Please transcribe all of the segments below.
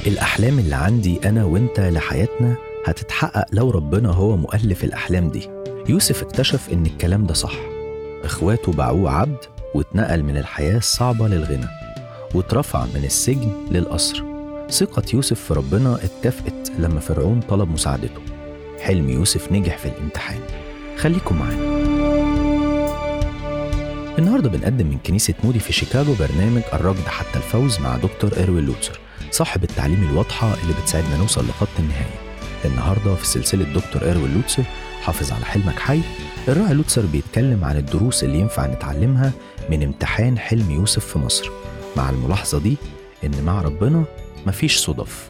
الأحلام اللي عندي أنا وإنت لحياتنا هتتحقق لو ربنا هو مؤلف الأحلام دي يوسف اكتشف إن الكلام ده صح إخواته باعوه عبد واتنقل من الحياة الصعبة للغنى واترفع من السجن للقصر ثقة يوسف في ربنا اتكافئت لما فرعون طلب مساعدته حلم يوسف نجح في الامتحان خليكم معانا النهارده بنقدم من كنيسة مودي في شيكاغو برنامج الركض حتى الفوز مع دكتور إيروين لوتسر صاحب التعليم الواضحة اللي بتساعدنا نوصل لخط النهاية النهارده في سلسلة دكتور إيروين لوتسر حافظ على حلمك حي الراعي لوتسر بيتكلم عن الدروس اللي ينفع نتعلمها من امتحان حلم يوسف في مصر مع الملاحظة دي إن مع ربنا مفيش صدف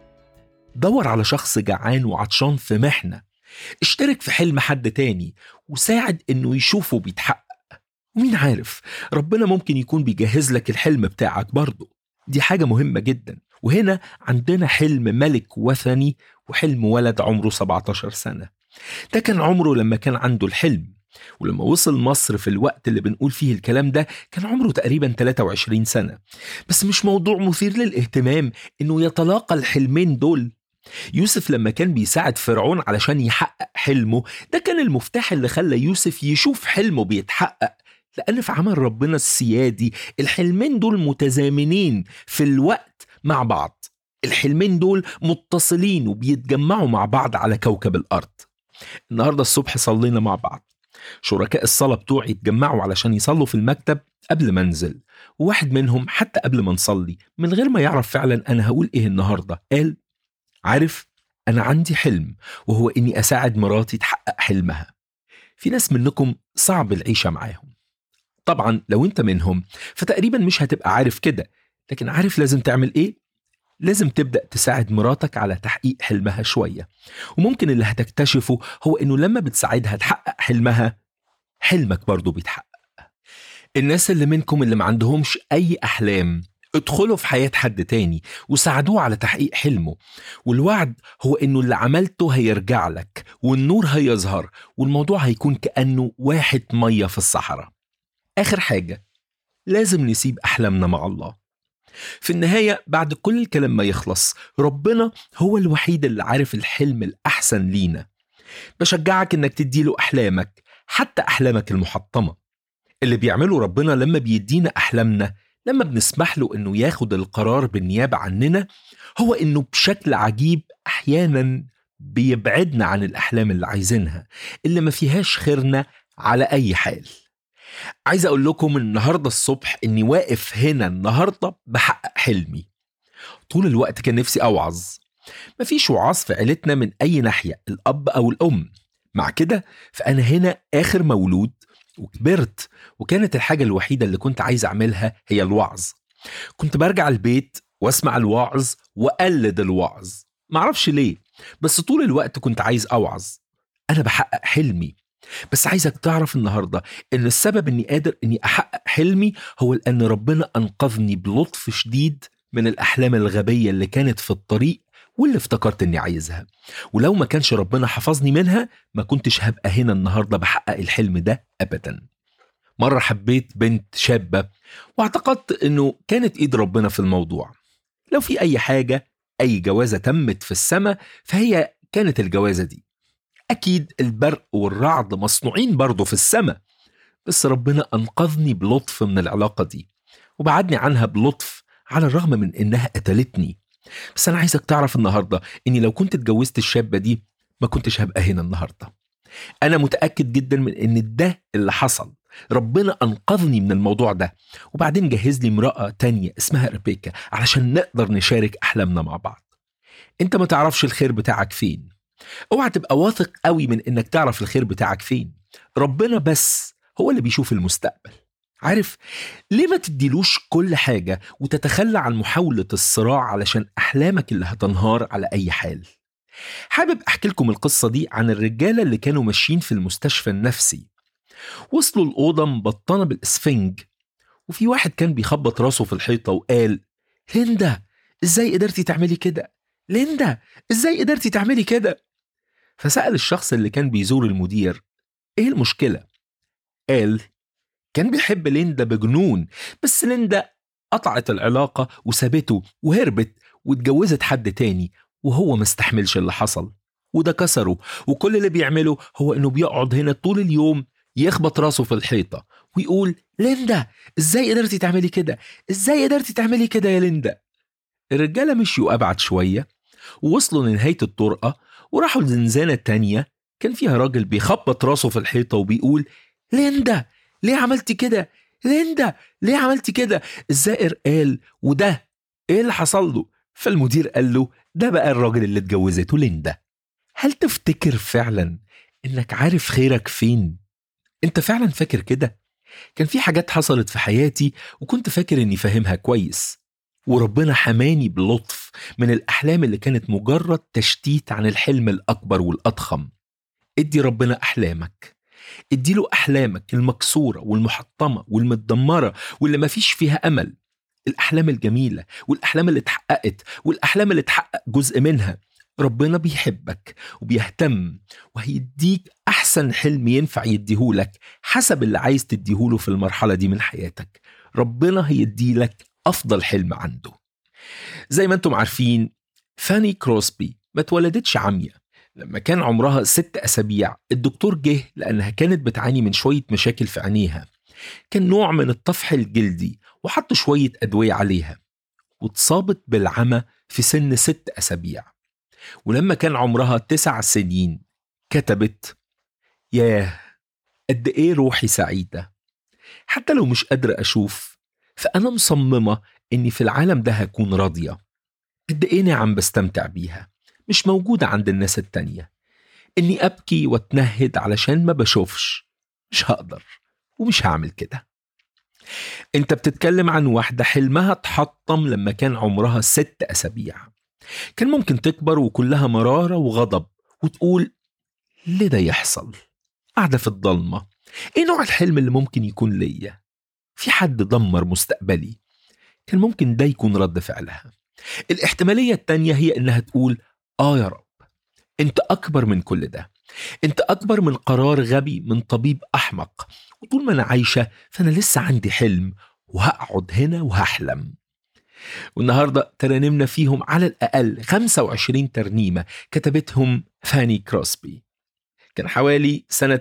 دور على شخص جعان وعطشان في محنة اشترك في حلم حد تاني وساعد انه يشوفه بيتحقق ومين عارف ربنا ممكن يكون بيجهز لك الحلم بتاعك برضه دي حاجة مهمة جدا وهنا عندنا حلم ملك وثني وحلم ولد عمره 17 سنة ده كان عمره لما كان عنده الحلم ولما وصل مصر في الوقت اللي بنقول فيه الكلام ده كان عمره تقريبا 23 سنة بس مش موضوع مثير للاهتمام انه يتلاقى الحلمين دول يوسف لما كان بيساعد فرعون علشان يحقق حلمه ده كان المفتاح اللي خلى يوسف يشوف حلمه بيتحقق لأن في عمل ربنا السيادي الحلمين دول متزامنين في الوقت مع بعض الحلمين دول متصلين وبيتجمعوا مع بعض على كوكب الأرض النهاردة الصبح صلينا مع بعض شركاء الصلاة بتوعي اتجمعوا علشان يصلوا في المكتب قبل ما انزل وواحد منهم حتى قبل ما نصلي من غير ما يعرف فعلا أنا هقول إيه النهاردة قال عارف أنا عندي حلم وهو إني أساعد مراتي تحقق حلمها في ناس منكم صعب العيشة معاهم طبعا لو انت منهم فتقريبا مش هتبقى عارف كده لكن عارف لازم تعمل ايه لازم تبدأ تساعد مراتك على تحقيق حلمها شوية وممكن اللي هتكتشفه هو انه لما بتساعدها تحقق حلمها حلمك برضه بيتحقق الناس اللي منكم اللي ما عندهمش اي احلام ادخلوا في حياة حد تاني وساعدوه على تحقيق حلمه والوعد هو انه اللي عملته هيرجع لك والنور هيظهر والموضوع هيكون كأنه واحد مية في الصحراء آخر حاجة لازم نسيب أحلامنا مع الله في النهاية بعد كل الكلام ما يخلص ربنا هو الوحيد اللي عارف الحلم الأحسن لينا بشجعك إنك تديله أحلامك حتى أحلامك المحطمة اللي بيعمله ربنا لما بيدينا أحلامنا لما بنسمح له إنه ياخد القرار بالنيابة عننا هو إنه بشكل عجيب أحيانا بيبعدنا عن الأحلام اللي عايزينها اللي ما فيهاش خيرنا على أي حال عايز اقول لكم النهارده الصبح اني واقف هنا النهارده بحقق حلمي طول الوقت كان نفسي اوعظ مفيش وعاظ في عيلتنا من اي ناحيه الاب او الام مع كده فانا هنا اخر مولود وكبرت وكانت الحاجه الوحيده اللي كنت عايز اعملها هي الوعظ كنت برجع البيت واسمع الوعظ واقلد الوعظ معرفش ليه بس طول الوقت كنت عايز اوعظ انا بحقق حلمي بس عايزك تعرف النهارده ان السبب اني قادر اني احقق حلمي هو لان ربنا انقذني بلطف شديد من الاحلام الغبيه اللي كانت في الطريق واللي افتكرت اني عايزها ولو ما كانش ربنا حفظني منها ما كنتش هبقى هنا النهارده بحقق الحلم ده ابدا مره حبيت بنت شابه واعتقدت انه كانت ايد ربنا في الموضوع لو في اي حاجه اي جوازه تمت في السماء فهي كانت الجوازه دي أكيد البرق والرعد مصنوعين برضه في السماء بس ربنا أنقذني بلطف من العلاقة دي وبعدني عنها بلطف على الرغم من إنها قتلتني بس أنا عايزك تعرف النهاردة إني لو كنت اتجوزت الشابة دي ما كنتش هبقى هنا النهاردة أنا متأكد جدا من إن ده اللي حصل ربنا أنقذني من الموضوع ده وبعدين جهز لي امرأة تانية اسمها ريبيكا علشان نقدر نشارك أحلامنا مع بعض أنت ما تعرفش الخير بتاعك فين اوعى تبقى واثق قوي من انك تعرف الخير بتاعك فين ربنا بس هو اللي بيشوف المستقبل عارف ليه ما تديلوش كل حاجة وتتخلى عن محاولة الصراع علشان أحلامك اللي هتنهار على أي حال حابب أحكي لكم القصة دي عن الرجالة اللي كانوا ماشيين في المستشفى النفسي وصلوا الأوضة مبطنة بالإسفنج وفي واحد كان بيخبط راسه في الحيطة وقال ليندا إزاي قدرتي تعملي كده ليندا إزاي قدرتي تعملي كده فسأل الشخص اللي كان بيزور المدير إيه المشكلة؟ قال كان بيحب ليندا بجنون بس ليندا قطعت العلاقة وسابته وهربت واتجوزت حد تاني وهو مستحملش اللي حصل وده كسره وكل اللي بيعمله هو انه بيقعد هنا طول اليوم يخبط راسه في الحيطة ويقول ليندا ازاي قدرتي تعملي كده ازاي قدرتي تعملي كده يا ليندا الرجالة مشيوا أبعد شوية ووصلوا لنهاية الطرقة وراحوا لزنزانة تانية كان فيها راجل بيخبط راسه في الحيطة وبيقول ليندا ليه عملتي كده ليندا ليه عملتي كده الزائر قال وده ايه اللي حصل له فالمدير قال له ده بقى الراجل اللي اتجوزته ليندا هل تفتكر فعلا انك عارف خيرك فين انت فعلا فاكر كده كان في حاجات حصلت في حياتي وكنت فاكر اني فاهمها كويس وربنا حماني بلطف من الأحلام اللي كانت مجرد تشتيت عن الحلم الأكبر والأضخم ادي ربنا أحلامك اديله أحلامك المكسورة والمحطمة والمتدمرة واللي مفيش فيها أمل الأحلام الجميلة والأحلام اللي اتحققت والأحلام اللي اتحقق جزء منها ربنا بيحبك وبيهتم وهيديك أحسن حلم ينفع يديهولك حسب اللي عايز تديهوله في المرحلة دي من حياتك ربنا هيديلك أفضل حلم عنده زي ما انتم عارفين فاني كروسبي ما اتولدتش عمية لما كان عمرها ست أسابيع الدكتور جه لأنها كانت بتعاني من شوية مشاكل في عينيها كان نوع من الطفح الجلدي وحط شوية أدوية عليها واتصابت بالعمى في سن ست أسابيع ولما كان عمرها تسع سنين كتبت ياه قد إيه روحي سعيدة حتى لو مش قادرة أشوف فأنا مصممة إني في العالم ده هكون راضية قد إيه نعم بستمتع بيها مش موجودة عند الناس التانية إني أبكي وأتنهد علشان ما بشوفش مش هقدر ومش هعمل كده انت بتتكلم عن واحدة حلمها اتحطم لما كان عمرها ست أسابيع كان ممكن تكبر وكلها مرارة وغضب وتقول ليه ده يحصل قاعدة في الضلمة ايه نوع الحلم اللي ممكن يكون ليا في حد دمر مستقبلي كان ممكن ده يكون رد فعلها الاحتمالية التانية هي انها تقول اه يا رب انت اكبر من كل ده انت اكبر من قرار غبي من طبيب احمق وطول ما انا عايشة فانا لسه عندي حلم وهقعد هنا وهحلم والنهاردة ترانمنا فيهم على الأقل 25 ترنيمة كتبتهم فاني كروسبي كان حوالي سنة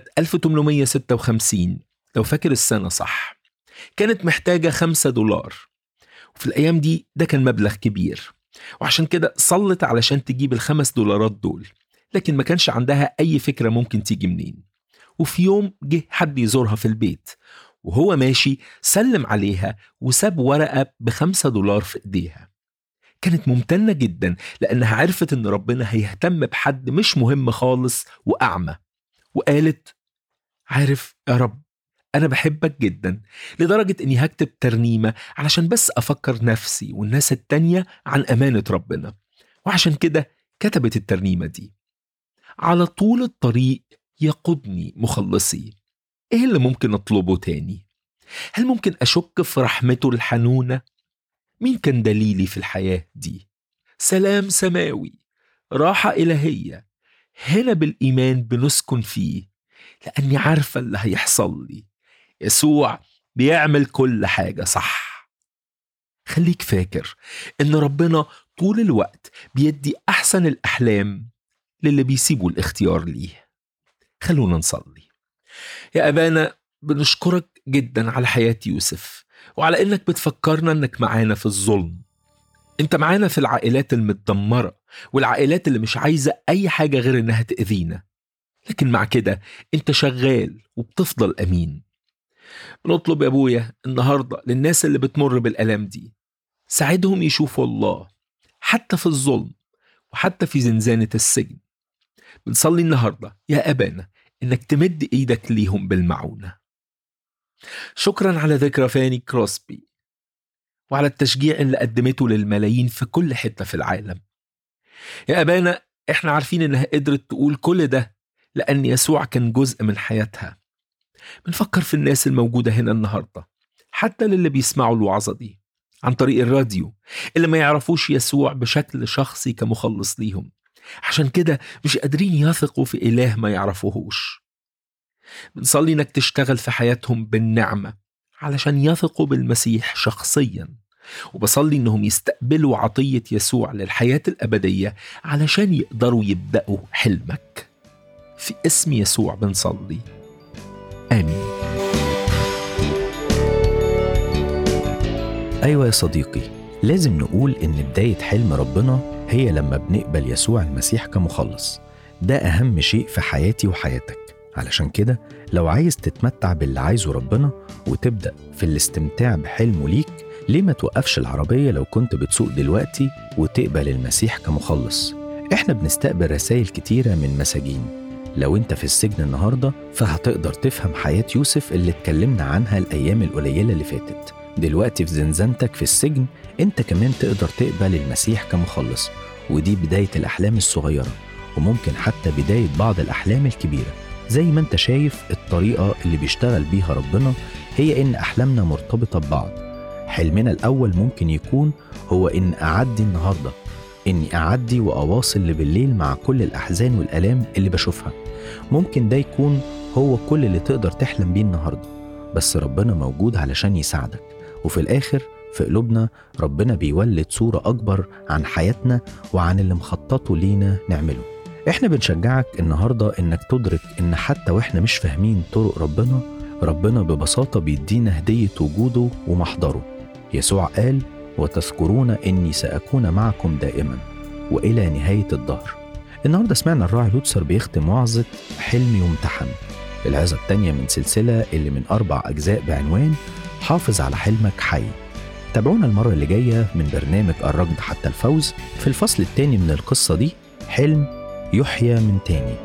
1856 لو فاكر السنة صح كانت محتاجة خمسة دولار وفي الأيام دي ده كان مبلغ كبير وعشان كده صلت علشان تجيب الخمس دولارات دول لكن ما كانش عندها أي فكرة ممكن تيجي منين وفي يوم جه حد يزورها في البيت وهو ماشي سلم عليها وساب ورقة بخمسة دولار في إيديها كانت ممتنة جدا لأنها عرفت إن ربنا هيهتم بحد مش مهم خالص وأعمى وقالت عارف يا رب أنا بحبك جدا لدرجة إني هكتب ترنيمة علشان بس أفكر نفسي والناس التانية عن أمانة ربنا وعشان كده كتبت الترنيمة دي على طول الطريق يقودني مخلصي إيه اللي ممكن أطلبه تاني؟ هل ممكن أشك في رحمته الحنونة؟ مين كان دليلي في الحياة دي؟ سلام سماوي راحة إلهية هنا بالإيمان بنسكن فيه لأني عارفة اللي هيحصل لي يسوع بيعمل كل حاجة صح خليك فاكر إن ربنا طول الوقت بيدي أحسن الأحلام للي بيسيبوا الاختيار ليه خلونا نصلي يا أبانا بنشكرك جدا على حياة يوسف وعلى إنك بتفكرنا إنك معانا في الظلم انت معانا في العائلات المتدمرة والعائلات اللي مش عايزة أي حاجة غير إنها تأذينا لكن مع كده انت شغال وبتفضل أمين بنطلب يا أبويا النهاردة للناس اللي بتمر بالألام دي ساعدهم يشوفوا الله حتى في الظلم وحتى في زنزانة السجن بنصلي النهاردة يا أبانا إنك تمد إيدك ليهم بالمعونة شكرا على ذكرى فاني كروسبي وعلى التشجيع اللي قدمته للملايين في كل حتة في العالم يا أبانا إحنا عارفين إنها قدرت تقول كل ده لأن يسوع كان جزء من حياتها بنفكر في الناس الموجودة هنا النهاردة حتى للي بيسمعوا الوعظة دي عن طريق الراديو اللي ما يعرفوش يسوع بشكل شخصي كمخلص ليهم عشان كده مش قادرين يثقوا في إله ما يعرفوهوش بنصلي إنك تشتغل في حياتهم بالنعمة علشان يثقوا بالمسيح شخصيا وبصلي إنهم يستقبلوا عطية يسوع للحياة الأبدية علشان يقدروا يبدأوا حلمك في اسم يسوع بنصلي آمين أيوة يا صديقي لازم نقول إن بداية حلم ربنا هي لما بنقبل يسوع المسيح كمخلص ده أهم شيء في حياتي وحياتك علشان كده لو عايز تتمتع باللي عايزه ربنا وتبدأ في الاستمتاع بحلمه ليك ليه ما توقفش العربية لو كنت بتسوق دلوقتي وتقبل المسيح كمخلص احنا بنستقبل رسائل كتيرة من مساجين لو انت في السجن النهاردة فهتقدر تفهم حياة يوسف اللي اتكلمنا عنها الأيام القليلة اللي فاتت دلوقتي في زنزانتك في السجن انت كمان تقدر تقبل المسيح كمخلص ودي بداية الأحلام الصغيرة وممكن حتى بداية بعض الأحلام الكبيرة زي ما انت شايف الطريقة اللي بيشتغل بيها ربنا هي إن أحلامنا مرتبطة ببعض حلمنا الأول ممكن يكون هو إن أعدي النهاردة إني أعدي وأواصل لبالليل مع كل الأحزان والآلام اللي بشوفها ممكن ده يكون هو كل اللي تقدر تحلم بيه النهاردة بس ربنا موجود علشان يساعدك وفي الآخر في قلوبنا ربنا بيولد صورة أكبر عن حياتنا وعن اللي مخططه لينا نعمله احنا بنشجعك النهاردة انك تدرك ان حتى واحنا مش فاهمين طرق ربنا ربنا ببساطة بيدينا هدية وجوده ومحضره يسوع قال وتذكرون اني سأكون معكم دائما والى نهاية الدهر النهاردة سمعنا الراعي لوتسر بيختم وعظة حلم يمتحن العظة التانية من سلسلة اللي من أربع أجزاء بعنوان حافظ على حلمك حي تابعونا المرة اللي جاية من برنامج الركض حتى الفوز في الفصل التاني من القصة دي حلم يحيى من تاني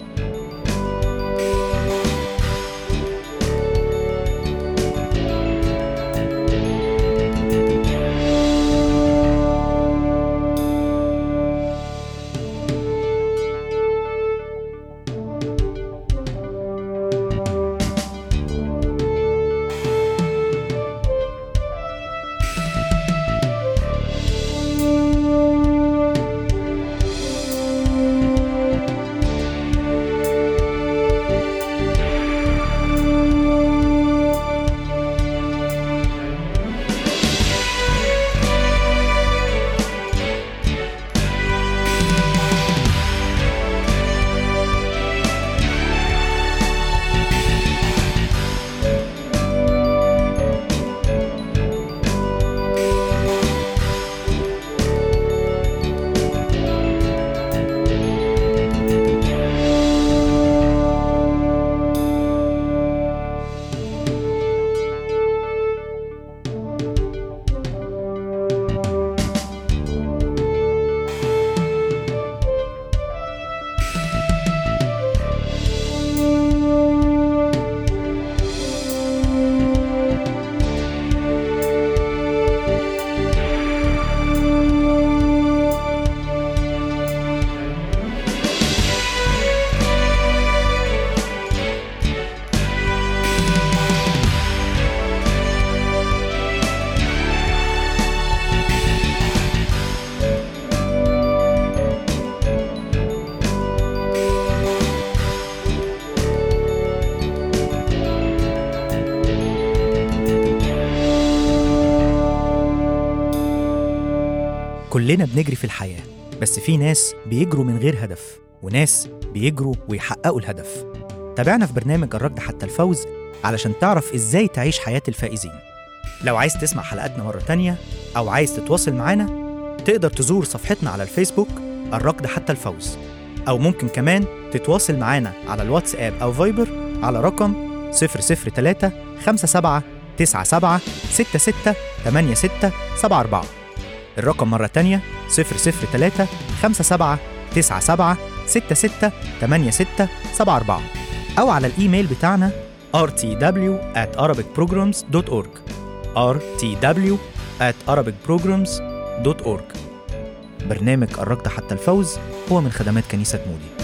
كلنا بنجري في الحياة بس في ناس بيجروا من غير هدف وناس بيجروا ويحققوا الهدف تابعنا في برنامج الركض حتى الفوز علشان تعرف ازاي تعيش حياة الفائزين لو عايز تسمع حلقاتنا مرة تانية أو عايز تتواصل معانا تقدر تزور صفحتنا على الفيسبوك الركض حتى الفوز أو ممكن كمان تتواصل معانا على الواتساب أو فايبر على رقم 003 57 97 66 86 74 الرقم مرة تانية 003 57 97 66 86 74 أو على الإيميل بتاعنا rtw at arabicprograms.org rtw at arabicprograms.org برنامج الركض حتى الفوز هو من خدمات كنيسة مودي